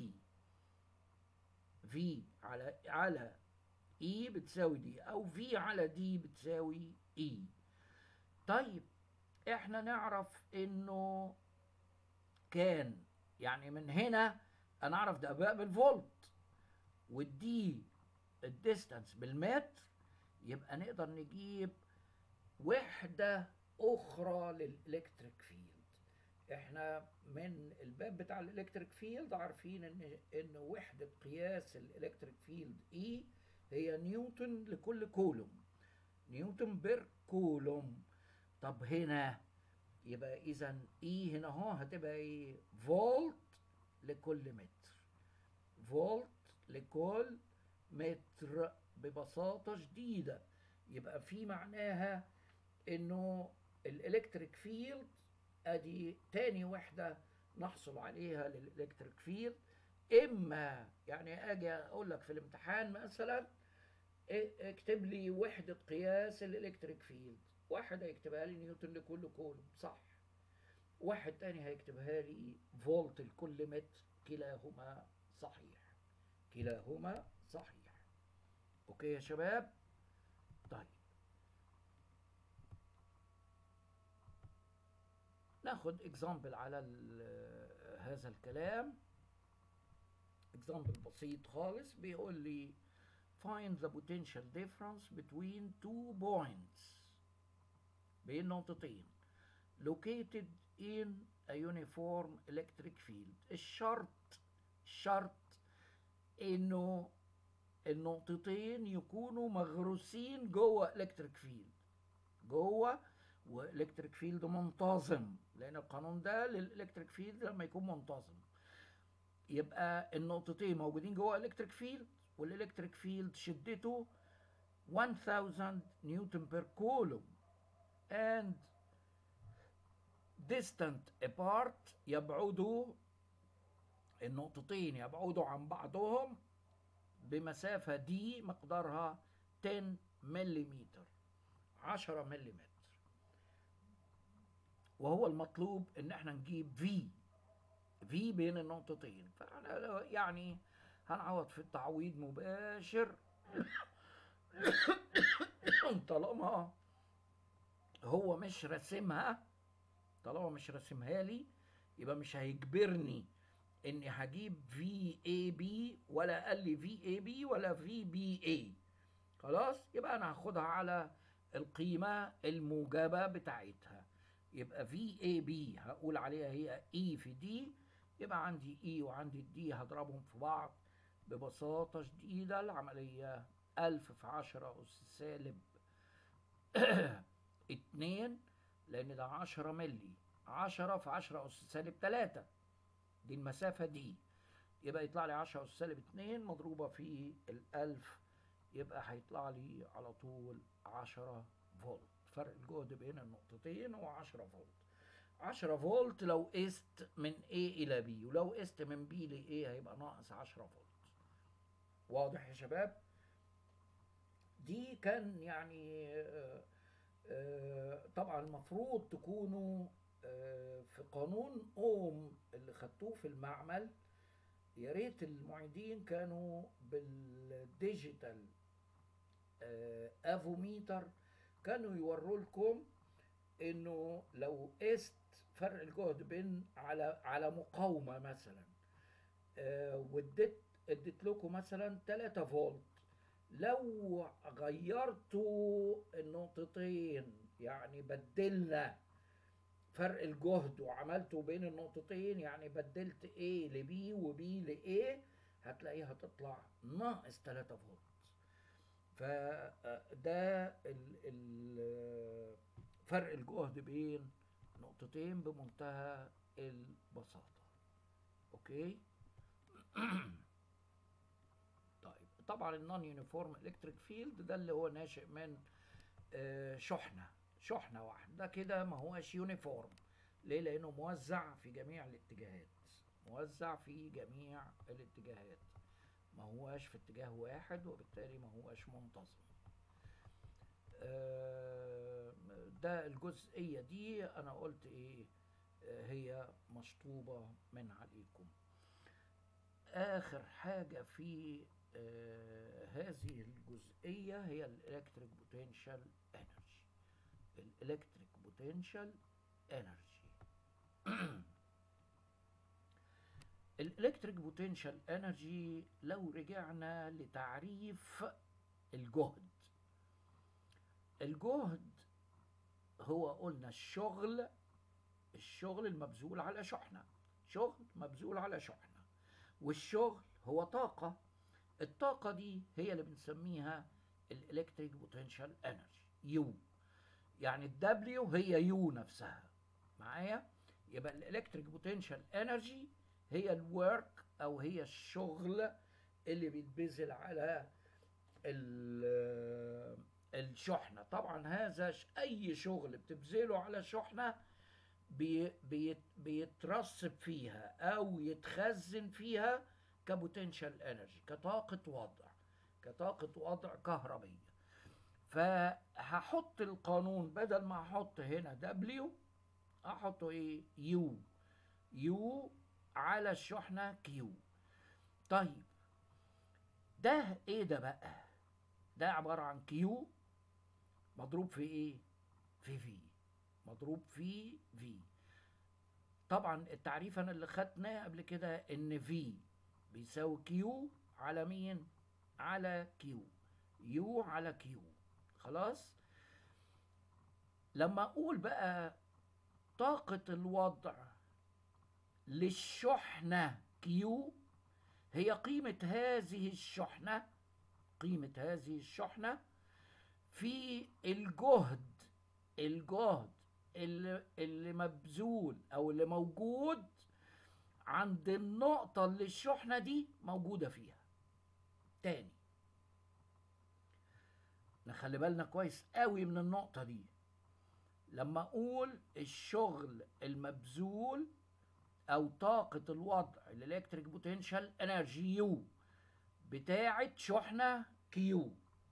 V على على E بتساوي D او V على D بتساوي E طيب احنا نعرف انه كان يعني من هنا انا اعرف ده بقى بالفولت والدي الديستانس بالمتر يبقى نقدر نجيب وحدة أخرى للإلكتريك فيلد احنا من الباب بتاع الإلكتريك فيلد عارفين إن إن وحدة قياس الإلكتريك فيلد E هي نيوتن لكل كولوم نيوتن بير كولوم طب هنا يبقى إذا E هنا أهو هتبقى إيه؟ فولت لكل متر فولت لكل متر ببساطة شديدة يبقى في معناها انه الالكتريك فيلد ادي تاني وحدة نحصل عليها للالكتريك فيلد اما يعني اجي اقول لك في الامتحان مثلا اكتب لي وحدة قياس الالكتريك فيلد واحد هيكتبها لي نيوتن لكل كولوم صح واحد تاني هيكتبها لي فولت لكل متر كلاهما صحيح كلاهما صحيح اوكي يا شباب طيب ناخد اكزامبل على هذا الكلام اكزامبل بسيط خالص بيقول لي find the potential difference between two points بين نقطتين located in a uniform electric field الشرط الشرط انه النقطتين يكونوا مغروسين جوه الكتريك فيلد جوه والكتريك فيلد منتظم لان القانون ده للالكتريك فيلد لما يكون منتظم يبقى النقطتين موجودين جوه الكتريك فيلد والالكتريك فيلد شدته 1000 نيوتن بير كولوم and distant apart يبعدوا النقطتين يبعدوا عن بعضهم بمسافة دي مقدارها 10 ملم 10 ملم وهو المطلوب ان احنا نجيب في في بين النقطتين فانا يعني هنعوض في التعويض مباشر طالما هو مش راسمها طالما مش راسمها لي يبقى مش هيجبرني اني هجيب في اي بي ولا قال لي في اي بي ولا في بي اي خلاص يبقى انا هاخدها على القيمة الموجبة بتاعتها يبقى في اي بي هقول عليها هي اي في دي يبقى عندي اي وعندي دي هضربهم في بعض ببساطة شديدة العملية ألف في عشرة أس سالب اتنين لأن ده عشرة ملي عشرة في عشرة أس سالب تلاتة دي المسافة دي يبقى يطلع لي عشرة أس سالب اتنين مضروبة في الألف يبقى هيطلع لي على طول عشرة فولت فرق الجهد بين النقطتين هو عشرة فولت عشرة فولت لو قست من A إلى B ولو قست من B ل A هيبقى ناقص عشرة فولت واضح يا شباب دي كان يعني آه آه طبعا المفروض تكونوا آه في قانون اوم اللي خدتوه في المعمل يا ريت المعيدين كانوا بالديجيتال افوميتر كانوا يوروا لكم انه لو قست فرق الجهد بين على على مقاومه مثلا واديت اديت لكم مثلا 3 فولت لو غيرتوا النقطتين يعني بدلنا فرق الجهد وعملته بين النقطتين يعني بدلت A ل B و B ل A هتلاقيها تطلع ناقص 3 فولت فده ال ال فرق الجهد بين نقطتين بمنتهى البساطة اوكي طيب طبعا النون يونيفورم الكتريك فيلد ده اللي هو ناشئ من آه، شحنة شحنة واحدة ده كده ما هوش يونيفورم ليه لانه موزع في جميع الاتجاهات موزع في جميع الاتجاهات ما هوش في اتجاه واحد وبالتالي ما هوش منتظم آه، ده الجزئية دي أنا قلت إيه آه، هي مشطوبة من عليكم آخر حاجة في آه، هذه الجزئية هي الإلكتريك بوتنشال انرجي الإلكتريك بوتنشال انرجي الإلكتريك بوتنشال انرجي لو رجعنا لتعريف الجهد الجهد هو قلنا الشغل الشغل المبذول على شحنة شغل مبذول على شحنة والشغل هو طاقة الطاقة دي هي اللي بنسميها الالكتريك بوتنشال انرجي يو يعني الدبليو هي يو نفسها معايا يبقى الالكتريك بوتنشال انرجي هي الورك او هي الشغل اللي بيتبذل على ال- الشحنة طبعا هذا ش- اي شغل بتبذله على شحنة بي بيت بيترسب فيها او يتخزن فيها كبوتنشال انرجي كطاقة وضع كطاقة وضع كهربية فهحط القانون بدل ما احط هنا دبليو احطه ايه يو يو على الشحنة كيو طيب ده ايه ده بقى ده عبارة عن كيو مضروب في ايه في في مضروب في في طبعا التعريف انا اللي خدناه قبل كده ان في بيساوي كيو على مين على كيو يو على كيو خلاص لما اقول بقى طاقة الوضع للشحنة كيو هي قيمة هذه الشحنة قيمة هذه الشحنة في الجهد الجهد اللي, اللي مبذول او اللي موجود عند النقطة اللي الشحنة دي موجودة فيها تاني نخلي بالنا كويس قوي من النقطة دي لما اقول الشغل المبذول او طاقة الوضع الالكتريك بوتنشال انرجي يو بتاعة شحنة كيو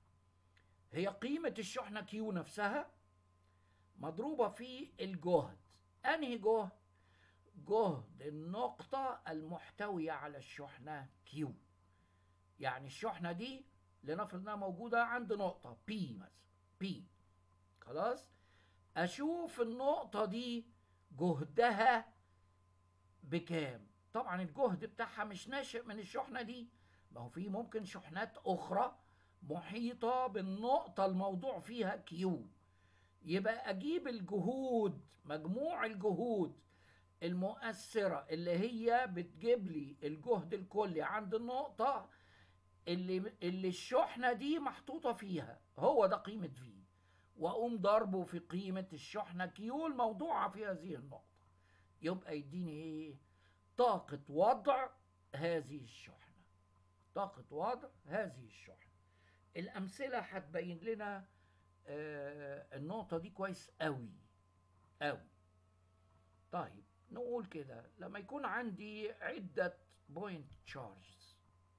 هي قيمة الشحنة كيو نفسها مضروبة في الجهد أنهي جهد؟ جهد النقطة المحتوية على الشحنة كيو يعني الشحنة دي لنفرض انها موجودة عند نقطة بي مثلا بي خلاص أشوف النقطة دي جهدها بكام طبعا الجهد بتاعها مش ناشئ من الشحنة دي ما هو في ممكن شحنات أخرى محيطة بالنقطة الموضوع فيها كيو يبقى أجيب الجهود مجموع الجهود المؤثرة اللي هي بتجيب لي الجهد الكلي عند النقطة اللي اللي الشحنة دي محطوطة فيها هو ده قيمة في وأقوم ضربه في قيمة الشحنة كيو الموضوعة في هذه النقطة يبقى يديني إيه؟ طاقة وضع هذه الشحنة طاقة وضع هذه الشحنة الأمثلة هتبين لنا آه النقطة دي كويس قوي قوي طيب نقول كده لما يكون عندي عدة بوينت تشارجز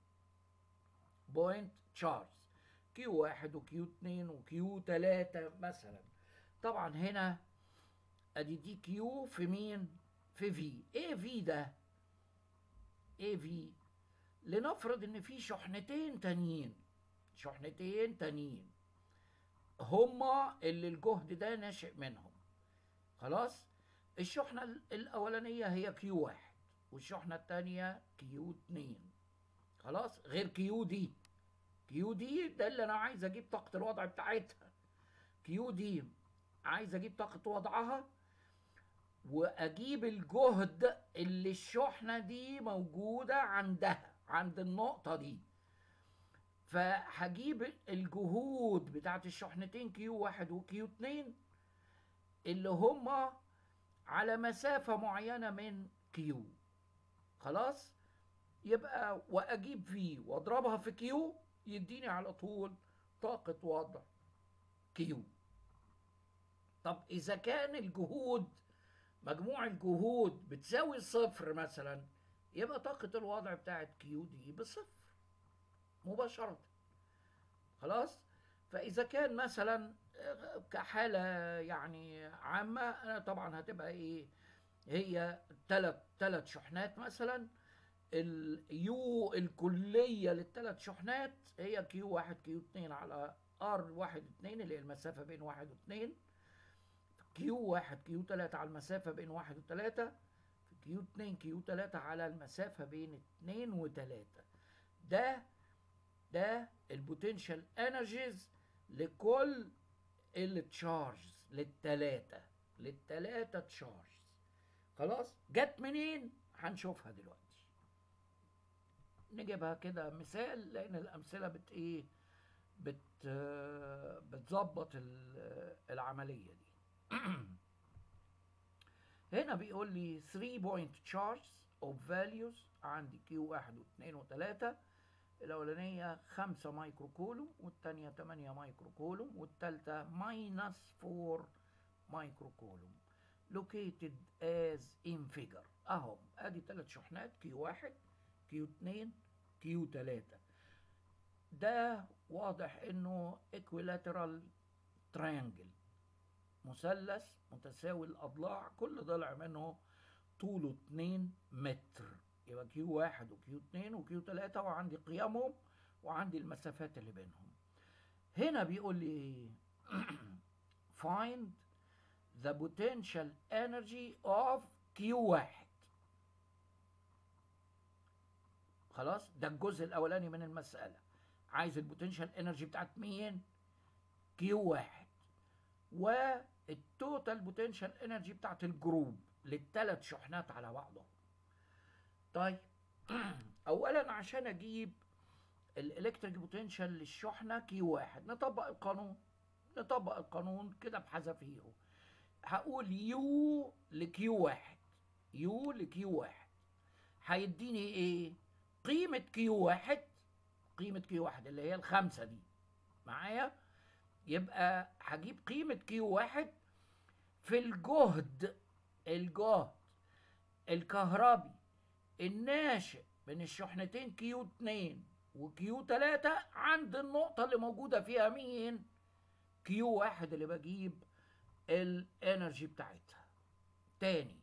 بوينت تشارج كيو واحد وكيو اتنين وكيو تلاتة مثلا طبعا هنا ادي دي كيو في مين في في ايه في ده ايه في لنفرض ان في شحنتين تانيين شحنتين تانيين هما اللي الجهد ده ناشئ منهم خلاص الشحنة الأولانية هي كيو واحد والشحنة التانية كيو اتنين خلاص غير كيو دي كيو دي ده اللي أنا عايز أجيب طاقة الوضع بتاعتها كيو دي عايز أجيب طاقة وضعها وأجيب الجهد اللي الشحنة دي موجودة عندها عند النقطة دي فهجيب الجهود بتاعت الشحنتين كيو واحد وكيو اتنين اللي هم على مسافة معينة من كيو خلاص يبقى واجيب في واضربها في كيو يديني على طول طاقة وضع كيو طب اذا كان الجهود مجموع الجهود بتساوي صفر مثلا يبقى طاقة الوضع بتاعت كيو دي بصفر مباشرة خلاص فإذا كان مثلا كحالة يعني عامة أنا طبعا هتبقى إيه هي ثلاث ثلاث شحنات مثلا اليو الكلية للثلاث شحنات هي كيو واحد كيو اتنين على ار واحد اتنين اللي هي المسافة بين واحد واتنين كيو واحد كيو تلاتة على المسافة بين واحد وتلاتة كيو اتنين كيو تلاتة على المسافة بين اتنين وتلاتة ده ده البوتنشال انرجيز لكل التشارجز للتلاتة للتلاتة تشارجز خلاص جت منين هنشوفها دلوقتي نجيبها كده مثال لان الامثله بت ايه بت بتظبط العمليه دي هنا بيقول لي 3 بوينت تشارجز اوف فاليوز عندي كيو 1 و2 و3 الاولانيه 5 مايكرو كولوم والثانيه 8 مايكرو كولوم والثالثه ماينس 4 مايكرو كولوم located as in figure اهو ادي ثلاث شحنات كيو 1 كيو 2 كيو 3 ده واضح انه equilateral triangle مثلث متساوي الاضلاع كل ضلع منه طوله 2 متر يبقى كيو 1 وكيو 2 وكيو 3 وعندي قيمهم وعندي المسافات اللي بينهم هنا بيقول لي find the potential energy of Q1 خلاص ده الجزء الاولاني من المساله عايز البوتنشال انرجي بتاعت مين كيو واحد والتوتال بوتنشال انرجي بتاعت الجروب للثلاث شحنات على بعضهم طيب اولا عشان اجيب الالكتريك بوتنشال للشحنه كيو واحد نطبق القانون نطبق القانون كده بحذافيره هقول يو لكيو واحد يو لكيو واحد هيديني ايه قيمة كيو واحد قيمة كيو واحد اللي هي الخمسة دي معايا يبقى هجيب قيمة كيو واحد في الجهد الجهد الكهربي الناشئ من الشحنتين كيو اتنين وكيو تلاتة عند النقطة اللي موجودة فيها مين كيو واحد اللي بجيب الانرجي بتاعتها تاني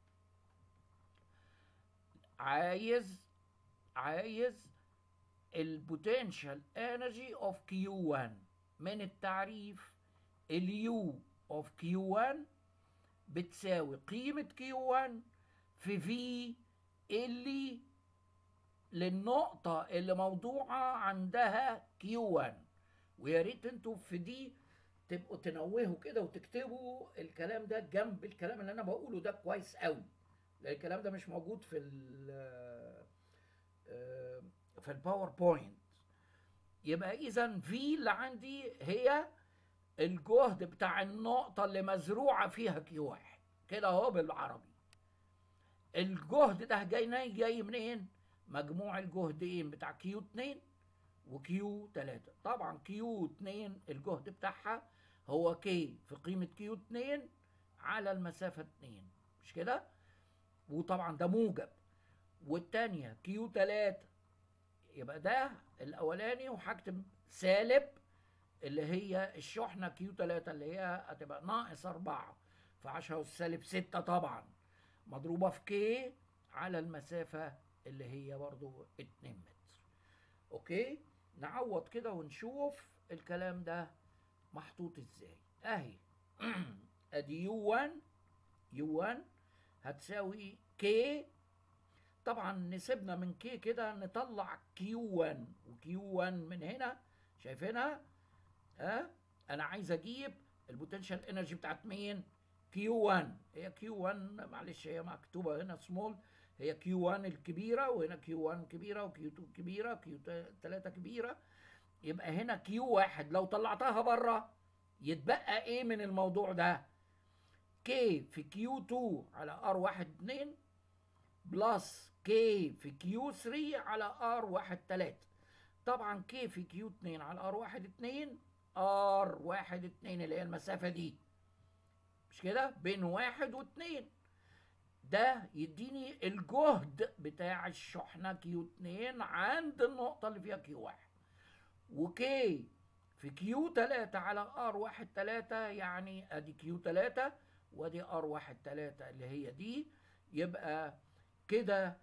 عايز عايز البوتنشال انرجي اوف كيو 1 من التعريف اليو اوف كيو 1 بتساوي قيمة كيو 1 في في اللي للنقطة اللي موضوعة عندها كيو 1 ويا ريت انتوا في دي تبقوا تنوهوا كده وتكتبوا الكلام ده جنب الكلام اللي انا بقوله ده كويس قوي لان الكلام ده مش موجود في ال في الباوربوينت يبقى اذا في اللي عندي هي الجهد بتاع النقطة اللي مزروعة فيها كيو واحد كده اهو بالعربي الجهد ده جاي جاي منين؟ مجموع الجهدين بتاع كيو 2 وكيو 3 طبعا كيو 2 الجهد بتاعها هو كي في قيمة كيو 2 على المسافة 2 مش كده؟ وطبعا ده موجب والتانية كيو 3 يبقى ده الأولاني وهكتب سالب اللي هي الشحنة كيو 3 اللي هي هتبقى ناقص 4 في 10 والسالب 6 طبعا مضروبة في كي على المسافة اللي هي برضو 2 متر اوكي نعوض كده ونشوف الكلام ده محطوط ازاي اهي ادي يو 1 يو 1 هتساوي كي طبعا نسيبنا من كي كده نطلع كيو 1 وكيو 1 من هنا شايفينها ها أه؟ انا عايز اجيب البوتنشال انرجي بتاعت مين كيو 1 هي كيو 1 معلش هي مكتوبه هنا سمول هي كيو 1 الكبيره وهنا كيو 1 كبيره وكيو 2 كبيره وكيو 3 كبيره يبقى هنا كيو 1 لو طلعتها بره يتبقى ايه من الموضوع ده كي في كيو 2 على ار 1 2 بلس كي في كيو 3 على ار 1 3 طبعا كي في كيو 2 على ار 1 2 ار 1 2 اللي هي المسافة دي مش كده بين واحد واتنين ده يديني الجهد بتاع الشحنة كيو 2 عند النقطة اللي فيها كيو 1 وكي في كيو 3 على ار 1 3 يعني ادي كيو 3 وادي ار 1 3 اللي هي دي يبقى كده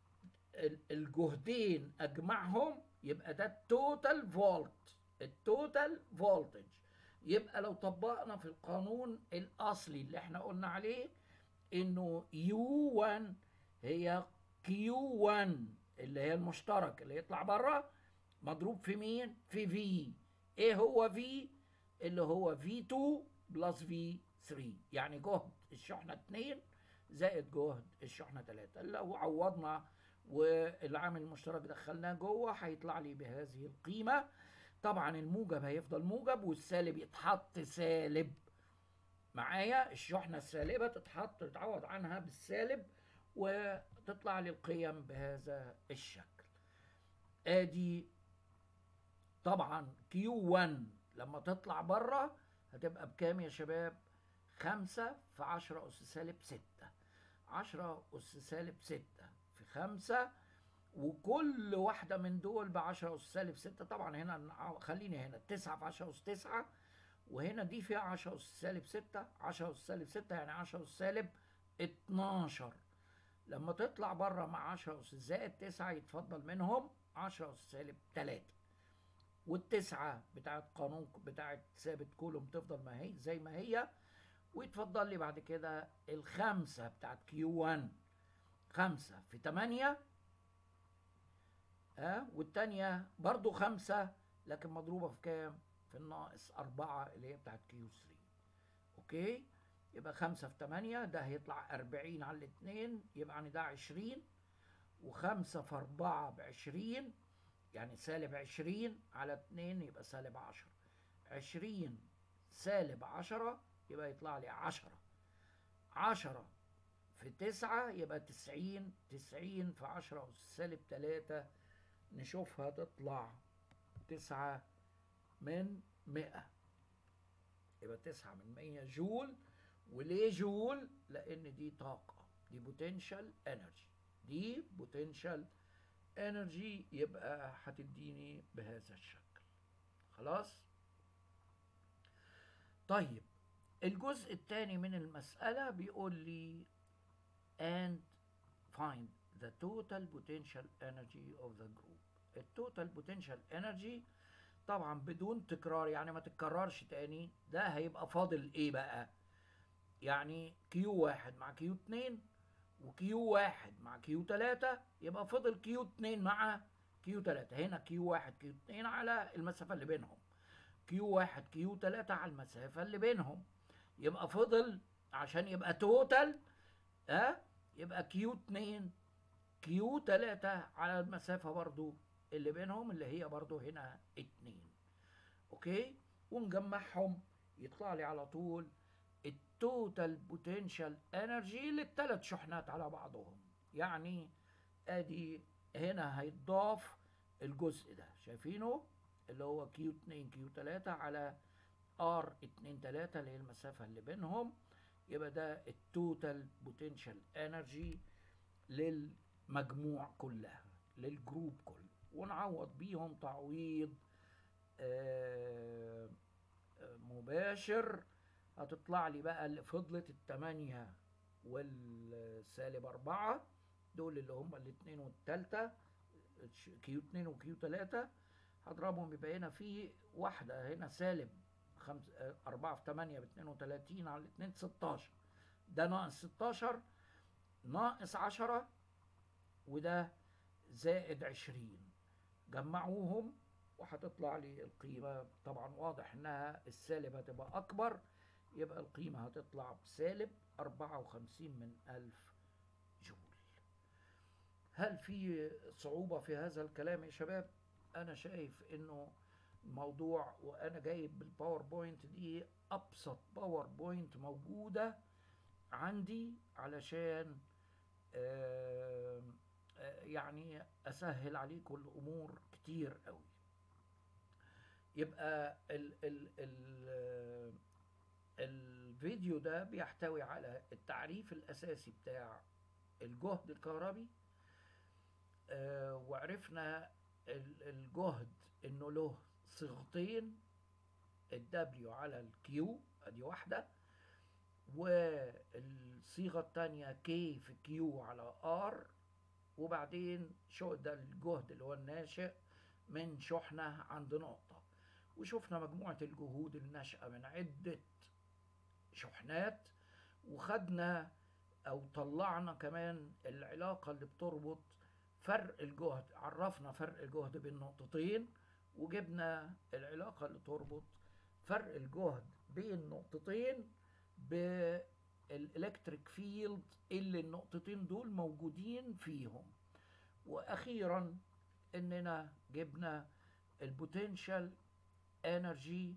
الجهدين اجمعهم يبقى ده التوتال فولت التوتال فولتج يبقى لو طبقنا في القانون الاصلي اللي احنا قلنا عليه انه يو 1 هي كيو 1 اللي هي المشترك اللي يطلع بره مضروب في مين في في ايه هو في اللي هو في 2 بلس في 3 يعني جهد الشحنه 2 زائد جهد الشحنه 3 لو عوضنا والعامل المشترك دخلناه جوه هيطلع لي بهذه القيمه طبعا الموجب هيفضل موجب والسالب يتحط سالب معايا الشحنة السالبة تتحط تتعوض عنها بالسالب وتطلع لي القيم بهذا الشكل ادي طبعا كيو 1 لما تطلع بره هتبقى بكام يا شباب خمسة في عشرة أس سالب ستة عشرة أس سالب ستة في خمسة وكل واحدة من دول بعشرة أس سالب ستة طبعا هنا خليني هنا تسعة في عشرة أس تسعة وهنا دي فيها عشرة أس سالب ستة عشرة أس سالب ستة يعني عشرة أس سالب اتناشر لما تطلع بره مع عشرة أس زائد تسعة يتفضل منهم عشرة أس سالب تلاتة والتسعة بتاعت قانون بتاعت ثابت كولوم تفضل ما هي زي ما هي ويتفضل لي بعد كده الخمسة بتاعت كيو 1 خمسة في تمانية ها والتانية برضو خمسة لكن مضروبة في كام؟ في الناقص أربعة اللي هي بتاعت كيو 3 أوكي؟ يبقى خمسة في تمانية ده هيطلع أربعين على الاتنين يبقى يعني ده عشرين وخمسة في أربعة بعشرين يعني سالب عشرين على اتنين يبقى سالب عشرة عشرين سالب عشرة يبقى يطلع لي عشرة عشرة في تسعة يبقى تسعين تسعين في عشرة أس سالب تلاتة نشوفها تطلع تسعة من مئة يبقى تسعة من مية جول وليه جول؟ لأن دي طاقة دي بوتنشال انرجي دي بوتنشال انرجي يبقى هتديني بهذا الشكل خلاص؟ طيب الجزء الثاني من المسألة بيقول لي and find the total potential energy of the group التوتال potential energy طبعا بدون تكرار يعني ما تتكررش تاني ده هيبقى فاضل ايه بقى يعني كيو واحد مع كيو اتنين وكيو واحد مع كيو تلاتة يبقى فضل كيو اتنين مع كيو تلاتة هنا كيو واحد كيو اتنين على المسافة اللي بينهم كيو واحد كيو تلاتة على المسافة اللي بينهم يبقى فضل عشان يبقى توتال ها أه؟ يبقى كيو اتنين كيو تلاتة على المسافة برضو اللي بينهم اللي هي برضو هنا اتنين اوكي ونجمعهم يطلع لي على طول التوتال بوتنشال انرجي للثلاث شحنات على بعضهم يعني ادي هنا هيتضاف الجزء ده شايفينه اللي هو كيو 2 كيو 3 على ار 2 3 اللي هي المسافه اللي بينهم يبقى ده التوتال بوتنشال انرجي للمجموع كلها للجروب كله ونعوض بيهم تعويض آه مباشر هتطلع لي بقى اللي فضلت التمانية والسالب أربعة دول اللي هم الاتنين والتالتة كيو اتنين وكيو تلاتة هضربهم يبقى هنا في واحدة هنا سالب خمس أربعة في تمانية باتنين وتلاتين على الاتنين ستاشر ده ناقص ستاشر ناقص عشرة وده زائد عشرين جمعوهم وهتطلع لي القيمة طبعا واضح انها السالب هتبقى اكبر يبقى القيمة هتطلع بسالب أربعة وخمسين من ألف جول هل في صعوبة في هذا الكلام يا شباب؟ أنا شايف إنه الموضوع وأنا جايب بالباوربوينت دي أبسط باوربوينت موجودة عندي علشان آه، آه، يعني اسهل عليكم الامور كتير قوي يبقى ال ال ال الفيديو ده بيحتوي على التعريف الاساسي بتاع الجهد الكهربي آه، وعرفنا ال- الجهد انه له صيغتين الدبليو على الكيو ادي واحده والصيغه الثانيه كي في كيو على ار وبعدين شو ده الجهد اللي هو الناشئ من شحنه عند نقطه وشفنا مجموعه الجهود الناشئه من عده شحنات وخدنا او طلعنا كمان العلاقه اللي بتربط فرق الجهد عرفنا فرق الجهد بين نقطتين وجبنا العلاقه اللي تربط فرق الجهد بين نقطتين بالالكتريك فيلد اللي النقطتين دول موجودين فيهم واخيرا اننا جبنا البوتنشال انرجي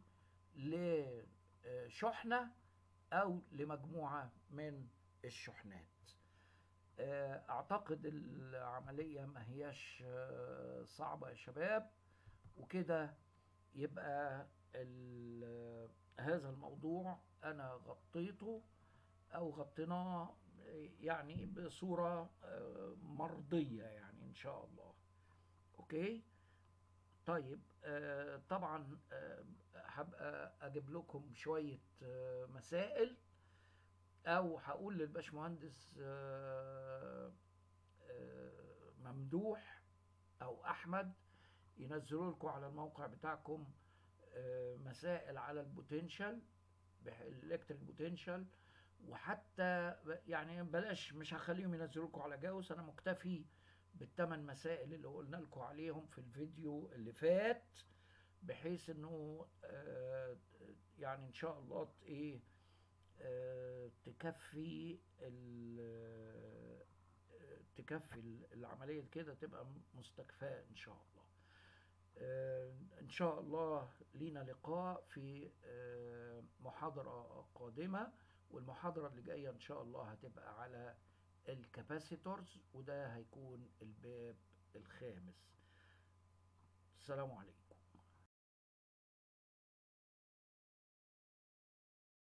لشحنه او لمجموعه من الشحنات آه، اعتقد العمليه ما هياش آه، صعبه يا شباب وكده يبقى ال- هذا الموضوع انا غطيته او غطيناه يعني بصوره آه، مرضيه يعني ان شاء الله اوكي طيب آه، طبعا آه، هبقى اجيب لكم شويه آه، مسائل او هقول للباشمهندس آه، آه، ممدوح او احمد ينزلوا لكم على الموقع بتاعكم آه، مسائل على البوتنشال الالكتريك بوتنشال وحتى ب- يعني بلاش مش هخليهم ينزلوا لكم على جاوس انا مكتفي بالثمان مسائل اللي قلنا لكم عليهم في الفيديو اللي فات بحيث انه آه، يعني ان شاء الله ت- ايه آه، تكفي ال- آه، تكفي ال- العملية كده تبقى مستكفاة إن شاء الله آه، إن شاء الله لينا لقاء في آه، محاضرة قادمة والمحاضرة اللي جاية إن شاء الله هتبقى على الكاباسيتورز وده هيكون الباب الخامس السلام عليكم